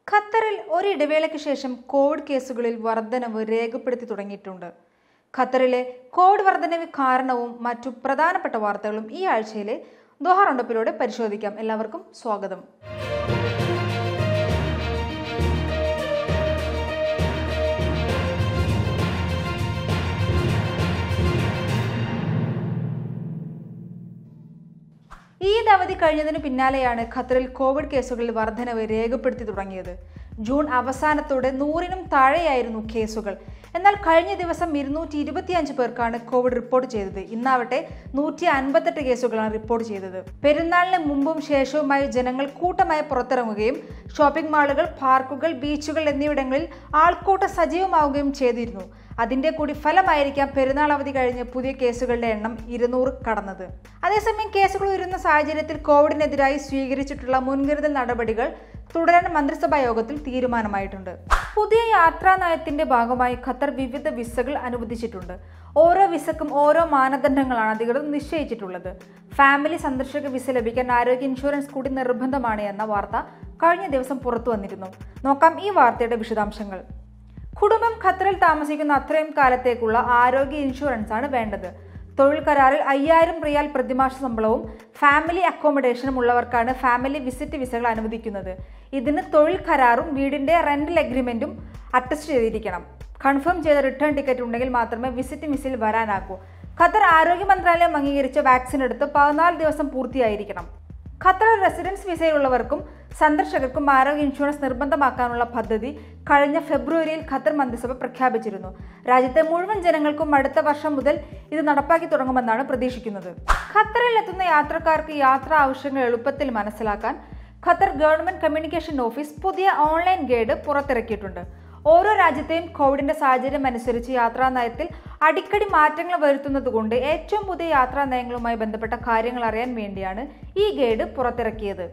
ഖത്തറിൽ ഒരിടവേളയ്ക്ക് ശേഷം കോവിഡ് കേസുകളിൽ വർധനവ് രേഖപ്പെടുത്തി തുടങ്ങിയിട്ടുണ്ട് ഖത്തറിലെ കോവിഡ് വർധനവ് കാരണവും മറ്റു പ്രധാനപ്പെട്ട വാർത്തകളും ഈ ആഴ്ചയിലെ ദോഹ റൗണ്ടപ്പിലൂടെ പരിശോധിക്കാം എല്ലാവർക്കും സ്വാഗതം ഈദ് അവധി കഴിഞ്ഞതിന് പിന്നാലെയാണ് ഖത്തറിൽ കോവിഡ് കേസുകളിൽ വർധനവ് രേഖപ്പെടുത്തി തുടങ്ങിയത് ജൂൺ അവസാനത്തോടെ നൂറിനും താഴെയായിരുന്നു കേസുകൾ എന്നാൽ കഴിഞ്ഞ ദിവസം ഇരുന്നൂറ്റി ഇരുപത്തിയഞ്ച് പേർക്കാണ് കോവിഡ് റിപ്പോർട്ട് ചെയ്തത് ഇന്നാവട്ടെ നൂറ്റി അൻപത്തെട്ട് കേസുകളാണ് റിപ്പോർട്ട് ചെയ്തത് പെരുന്നാളിന് മുമ്പും ശേഷവുമായി ജനങ്ങൾ കൂട്ടമായി പുറത്തിറങ്ങുകയും ഷോപ്പിംഗ് മാളുകൾ പാർക്കുകൾ ബീച്ചുകൾ എന്നിവിടങ്ങളിൽ ആൾക്കൂട്ടം സജീവമാവുകയും ചെയ്തിരുന്നു അതിന്റെ കൂടി ഫലമായിരിക്കാം പെരുന്നാൾ അവധി കഴിഞ്ഞ് പുതിയ കേസുകളുടെ എണ്ണം ഇരുന്നൂറ് കടന്നത് അതേസമയം കേസുകൾ ഉയരുന്ന സാഹചര്യത്തിൽ കോവിഡിനെതിരായി സ്വീകരിച്ചിട്ടുള്ള മുൻകരുതൽ നടപടികൾ തുടരാൻ മന്ത്രിസഭാ യോഗത്തിൽ തീരുമാനമായിട്ടുണ്ട് പുതിയ യാത്രാ നയത്തിന്റെ ഭാഗമായി ഖത്തർ വിവിധ വിസകൾ അനുവദിച്ചിട്ടുണ്ട് ഓരോ വിസക്കും ഓരോ മാനദണ്ഡങ്ങളാണ് അധികൃതർ നിശ്ചയിച്ചിട്ടുള്ളത് ഫാമിലി സന്ദർശക വിസ ലഭിക്കാൻ ആരോഗ്യ ഇൻഷുറൻസ് കൂടി നിർബന്ധമാണ് എന്ന വാർത്ത കഴിഞ്ഞ ദിവസം പുറത്തു വന്നിരുന്നു നോക്കാം ഈ വാർത്തയുടെ വിശദാംശങ്ങൾ കുടുംബം ഖത്തറിൽ താമസിക്കുന്ന അത്രയും കാലത്തേക്കുള്ള ആരോഗ്യ ഇൻഷുറൻസ് ആണ് വേണ്ടത് തൊഴിൽ കരാറിൽ അയ്യായിരം റിയാൽ പ്രതിമാസ ശമ്പളവും ഫാമിലി അക്കോമഡേഷനും ഉള്ളവർക്കാണ് ഫാമിലി വിസിറ്റ് വിസകൾ അനുവദിക്കുന്നത് ഇതിന് തൊഴിൽ കരാറും വീടിന്റെ റെന്റൽ എഗ്രിമെന്റും അറ്റസ്റ്റ് ചെയ്തിരിക്കണം കൺഫേം ചെയ്ത റിട്ടേൺ ടിക്കറ്റ് ഉണ്ടെങ്കിൽ മാത്രമേ വിസിറ്റ് വിസയിൽ വരാനാകൂ ഖത്തർ ആരോഗ്യ മന്ത്രാലയം അംഗീകരിച്ച വാക്സിൻ എടുത്ത് പതിനാല് ദിവസം പൂർത്തിയായിരിക്കണം ഖത്തർ റെസിഡൻസ് വിസയിലുള്ളവർക്കും സന്ദർശകർക്കും ആരോഗ്യ ഇൻഷുറൻസ് നിർബന്ധമാക്കാനുള്ള പദ്ധതി കഴിഞ്ഞ ഫെബ്രുവരിയിൽ ഖത്തർ മന്ത്രിസഭ പ്രഖ്യാപിച്ചിരുന്നു രാജ്യത്തെ മുഴുവൻ ജനങ്ങൾക്കും അടുത്ത വർഷം മുതൽ ഇത് നടപ്പാക്കി തുടങ്ങുമെന്നാണ് പ്രതീക്ഷിക്കുന്നത് ഖത്തറിൽ എത്തുന്ന യാത്രക്കാർക്ക് യാത്രാ ആവശ്യങ്ങൾ എളുപ്പത്തിൽ മനസ്സിലാക്കാൻ ഖത്തർ ഗവൺമെന്റ് കമ്മ്യൂണിക്കേഷൻ ഓഫീസ് പുതിയ ഓൺലൈൻ ഗൈഡ് പുറത്തിറക്കിയിട്ടുണ്ട് ഓരോ രാജ്യത്തെയും കോവിഡിന്റെ സാഹചര്യം അനുസരിച്ച് യാത്രാ നയത്തിൽ അടിക്കടി മാറ്റങ്ങൾ വരുത്തുന്നതുകൊണ്ട് ഏറ്റവും പുതിയ യാത്രാ നയങ്ങളുമായി ബന്ധപ്പെട്ട കാര്യങ്ങൾ അറിയാൻ വേണ്ടിയാണ് ഈ ഗൈഡ് പുറത്തിറക്കിയത്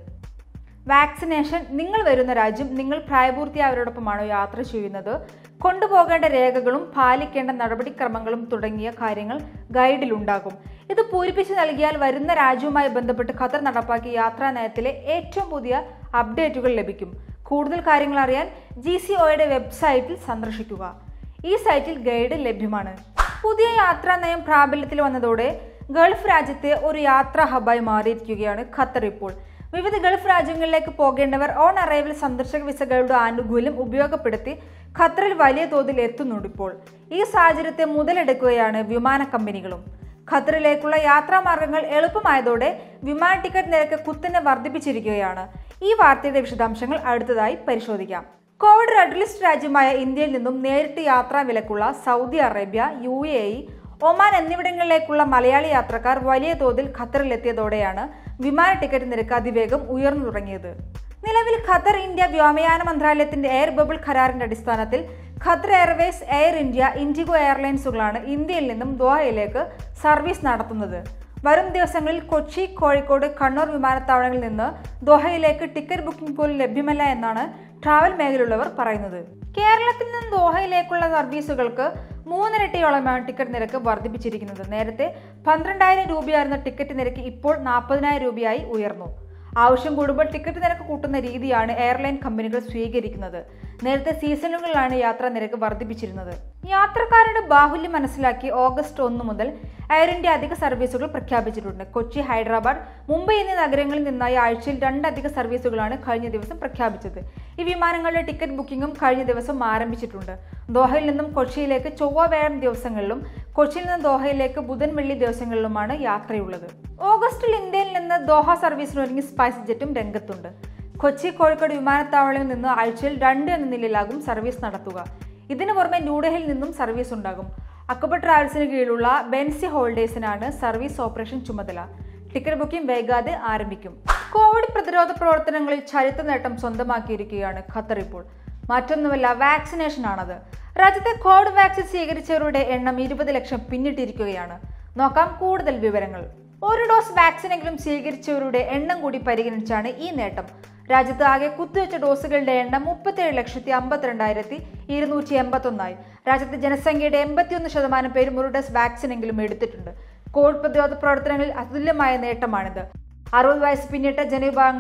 വാക്സിനേഷൻ നിങ്ങൾ വരുന്ന രാജ്യം നിങ്ങൾ പ്രായപൂർത്തിയായവരോടൊപ്പമാണോ യാത്ര ചെയ്യുന്നത് കൊണ്ടുപോകേണ്ട രേഖകളും പാലിക്കേണ്ട നടപടിക്രമങ്ങളും തുടങ്ങിയ കാര്യങ്ങൾ ഗൈഡിലുണ്ടാകും ഇത് പൂരിപ്പിച്ച് നൽകിയാൽ വരുന്ന രാജ്യവുമായി ബന്ധപ്പെട്ട് ഖത്തർ നടപ്പാക്കിയ യാത്രാ നയത്തിലെ ഏറ്റവും പുതിയ അപ്ഡേറ്റുകൾ ലഭിക്കും കൂടുതൽ കാര്യങ്ങൾ അറിയാൻ ജി സി ഒയുടെ വെബ്സൈറ്റിൽ സന്ദർശിക്കുക ഈ സൈറ്റിൽ ഗൈഡ് ലഭ്യമാണ് പുതിയ യാത്രാ നയം പ്രാബല്യത്തിൽ വന്നതോടെ ഗൾഫ് രാജ്യത്തെ ഒരു യാത്രാ ഹബായി മാറിയിരിക്കുകയാണ് ഖത്തർ ഇപ്പോൾ വിവിധ ഗൾഫ് രാജ്യങ്ങളിലേക്ക് പോകേണ്ടവർ ഓൺ അറൈവൽ സന്ദർശക വിസകളുടെ ആനുകൂല്യം ഉപയോഗപ്പെടുത്തി ഖത്തറിൽ വലിയ തോതിൽ എത്തുന്നുണ്ട് ഇപ്പോൾ ഈ സാഹചര്യത്തെ മുതലെടുക്കുകയാണ് വിമാന കമ്പനികളും ഖത്തറിലേക്കുള്ള യാത്രാമാർഗങ്ങൾ എളുപ്പമായതോടെ വിമാന ടിക്കറ്റ് നിരക്ക് കുത്തനെ വർദ്ധിപ്പിച്ചിരിക്കുകയാണ് ഈ വാർത്തയുടെ വിശദാംശങ്ങൾ അടുത്തതായി പരിശോധിക്കാം കോവിഡ് റെഡ് ലിസ്റ്റ് രാജ്യമായ ഇന്ത്യയിൽ നിന്നും നേരിട്ട് യാത്രാ വിലക്കുള്ള Saudi Arabia U A E Oman എന്നിവിടങ്ങളിലേക്കുള്ള മലയാളി യാത്രക്കാർ വലിയ തോതിൽ ഖത്തറിലെത്തിയതോടെയാണ് വിമാന ടിക്കറ്റ് നിരക്ക് അതിവേഗം ഉയർന്നു തുടങ്ങിയത് നിലവിൽ ഖത്തർ ഇന്ത്യ വ്യോമയാന മന്ത്രാലയത്തിന്റെ എയർ ബബിൾ കരാറിന്റെ അടിസ്ഥാനത്തിൽ Qatar Airways Air India IndiGo എയർലൈൻസുകളാണ് ഇന്ത്യയിൽ നിന്നും ദോഹയിലേക്ക് സർവീസ് നടത്തുന്നത് വരും ദിവസങ്ങളിൽ കൊച്ചി കോഴിക്കോട് കണ്ണൂർ വിമാനത്താവളങ്ങളിൽ നിന്ന് ദോഹയിലേക്ക് ടിക്കറ്റ് ബുക്കിംഗ് പോലും ലഭ്യമല്ല എന്നാണ് ട്രാവൽ മേഖലയുള്ളവർ പറയുന്നത് കേരളത്തിൽ നിന്ന് ദോഹയിലേക്കുള്ള സർവീസുകൾക്ക് മൂന്നിരട്ടിയോളമാണ് ടിക്കറ്റ് നിരക്ക് വർദ്ധിപ്പിച്ചിരിക്കുന്നത് നേരത്തെ പന്ത്രണ്ടായിരം രൂപയായിരുന്ന ടിക്കറ്റ് നിരക്ക് ഇപ്പോൾ നാൽപ്പതിനായിരം രൂപയായി ഉയർന്നു ആവശ്യം കൂടുമ്പോൾ ടിക്കറ്റ് നിരക്ക് കൂട്ടുന്ന രീതിയാണ് എയർലൈൻ കമ്പനികൾ സ്വീകരിക്കുന്നത് നേരത്തെ സീസണുകളിലാണ് യാത്രാ നിരക്ക് വർദ്ധിപ്പിച്ചിരുന്നത് യാത്രക്കാരുടെ ബാഹുല്യം മനസ്സിലാക്കി ഓഗസ്റ്റ് ഒന്ന് മുതൽ എയർ ഇന്ത്യ അധിക സർവീസുകൾ പ്രഖ്യാപിച്ചിട്ടുണ്ട് കൊച്ചി ഹൈദരാബാദ് മുംബൈ എന്നീ നഗരങ്ങളിൽ നിന്നായി ആഴ്ചയിൽ രണ്ട് അധിക സർവീസുകളാണ് കഴിഞ്ഞ ദിവസം പ്രഖ്യാപിച്ചത് ഈ വിമാനങ്ങളുടെ ടിക്കറ്റ് ബുക്കിംഗും കഴിഞ്ഞ ദിവസം ആരംഭിച്ചിട്ടുണ്ട് ദോഹയിൽ നിന്നും കൊച്ചിയിലേക്ക് ചൊവ്വ വ്യാഴം ദിവസങ്ങളിലും കൊച്ചിയിൽ നിന്ന് ദോഹയിലേക്ക് ബുധൻ വെള്ളി ദിവസങ്ങളിലുമാണ് യാത്രയുള്ളത് ഓഗസ്റ്റിൽ ഇന്ത്യയിൽ നിന്ന് ദോഹ സർവീസിനൊരുങ്ങി സ്പൈസ് ജെറ്റും രംഗത്തുണ്ട് കൊച്ചി കോഴിക്കോട് വിമാനത്താവളത്തിൽ നിന്ന് ആഴ്ചയിൽ രണ്ട് എന്ന നിലയിലാകും സർവീസ് നടത്തുക ഇതിനു പുറമെ ന്യൂഡൽഹിയിൽ നിന്നും സർവീസ് ഉണ്ടാകും അക്ബർ ട്രാവൽസിന് കീഴിലുള്ള ബെൻസി ഹോൾഡേഴ്സിനാണ് സർവീസ് ഓപ്പറേഷൻ ചുമതല ടിക്കറ്റ് ബുക്കിംഗ് വൈകാതെ ആരംഭിക്കും കോവിഡ് പ്രതിരോധ പ്രവർത്തനങ്ങളിൽ ചരിത്ര നേട്ടം സ്വന്തമാക്കിയിരിക്കുകയാണ് ഖത്തർ ഇപ്പോൾ മറ്റൊന്നുമല്ല വാക്സിനേഷൻ ആണത് രാജ്യത്തെ കോവിഡ് വാക്സിൻ സ്വീകരിച്ചവരുടെ എണ്ണം ഇരുപത് ലക്ഷം പിന്നിട്ടിരിക്കുകയാണ് നോക്കാം കൂടുതൽ വിവരങ്ങൾ ഒരു ഡോസ് വാക്സിനെങ്കിലും സ്വീകരിച്ചവരുടെ എണ്ണം കൂടി പരിഗണിച്ചാണ് ഈ നേട്ടം രാജ്യത്ത് ആകെ കുത്തിവെച്ച ഡോസുകളുടെ എണ്ണം മുപ്പത്തേഴ് ലക്ഷത്തി അമ്പത്തിരണ്ടായിരത്തി ഇരുന്നൂറ്റി എൺപത്തൊന്നായി രാജ്യത്തെ ജനസംഖ്യയുടെ എൺപത്തിയൊന്ന് ശതമാനം പേരും ഒരു ഡോസ് വാക്സിനെങ്കിലും എടുത്തിട്ടുണ്ട് കോവിഡ് പ്രതിരോധ പ്രവർത്തനങ്ങളിൽ അതുല്യമായ നേട്ടമാണിത് അറുപത് വയസ്സ് പിന്നിട്ട ജനവിഭാഗങ്ങളിൽ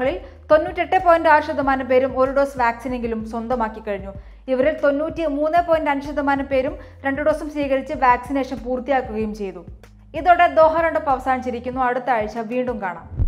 തൊണ്ണൂറ്റെട്ട് പോയിന്റ് ആറ് ശതമാനം പേരും ഒരു ഡോസ് വാക്സിനെങ്കിലും സ്വന്തമാക്കി കഴിഞ്ഞു ഇവരിൽ തൊണ്ണൂറ്റി മൂന്ന് പോയിന്റ് അഞ്ച് ശതമാനം പേരും രണ്ടു ഡോസും സ്വീകരിച്ച് വാക്സിനേഷൻ പൂർത്തിയാക്കുകയും ചെയ്തു ഇതോടെ ദോഹ റൗണ്ടപ്പ് അവസാനിച്ചിരിക്കുന്നു അടുത്ത ആഴ്ച വീണ്ടും കാണാം